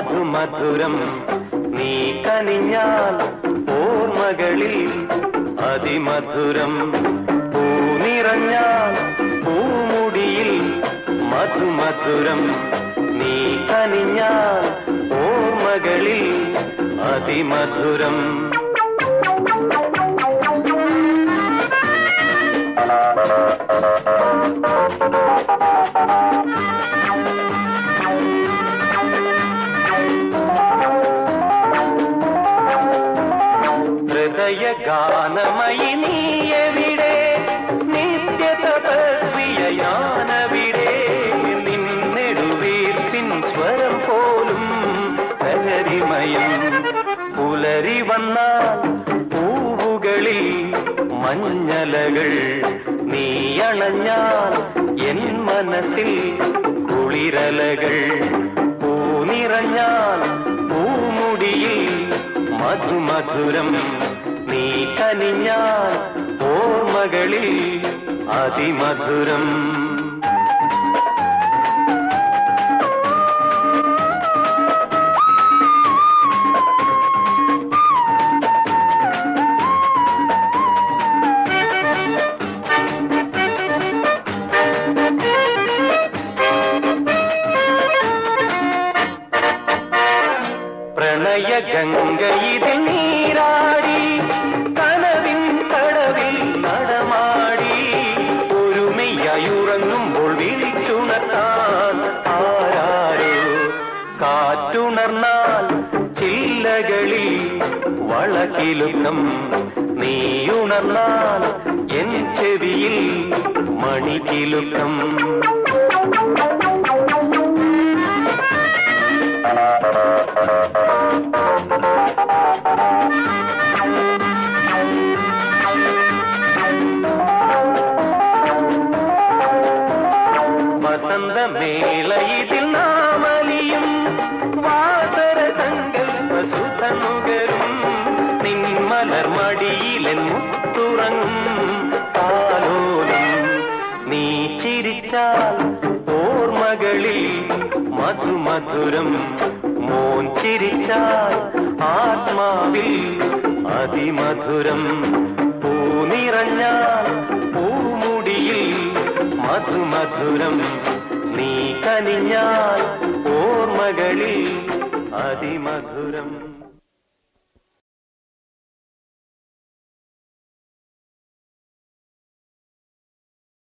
മധുമധുരം നീ കനിഞ്ഞാൽ ഓർമ്മകളിൽ അതിമധുരം പൂ നിറഞ്ഞാൽ പൂമുടിയിൽ മധുമധുരം നീ കനിഞ്ഞാൽ ഓർമ്മകളിൽ അതിമധുരം ഹൃദയ ഗാനമയി നീ എവിടെ നിത്യ തപസ്വിയാനവിടെ നിന്നെടുവീർപ്പിൻ സ്വരം പോലും ലഹരിമയം പുലരി വന്നാൽ പൂവുകളിൽ മഞ്ഞലകൾ നീയണഞ്ഞാൽ എൻ മനസ്സിൽ കുളിരലകൾ പൂനിറഞ്ഞാൽ പൂമുടിയിൽ മധുമധുരം നീ കനിഞ്ഞാൽ ഓർമ്മകളിൽ അതിമധുരം പ്രണയ ഗംഗയിതിൽ നീരാടി കനവിൻ കടവിൽ നടമാടി ഒരുമയ്യായുറങ്ങുമ്പോൾ വിളിച്ചുണർത്താൻ ആരാരോ കാറ്റുണർന്നാൽ ചില്ലകളിൽ വളക്കിലുക്കം നീയുണർന്നാൽ എൻ ചെവിയിൽ മണിക്കിലുക്കം വസന്തമേളയിതിൽ നാമലിയും വാസര സങ്കൽപ്പ സുതനുകരും നിന്മലർ മടിയിലെൻ മുത്തുറങ്ങും താലോലം നീ ചിരിച്ചാൽ ഓർമ്മകളിൽ മധുമധുരം മോൻ ചിരിച്ചാൽ ആത്മാവിൽ അതിമധുരം പൂ നിറഞ്ഞാൽ പൂമുടിയിൽ മധുമധുരം നീ കനിഞ്ഞാൽ ഓർമ്മകളിൽ അതിമധുരം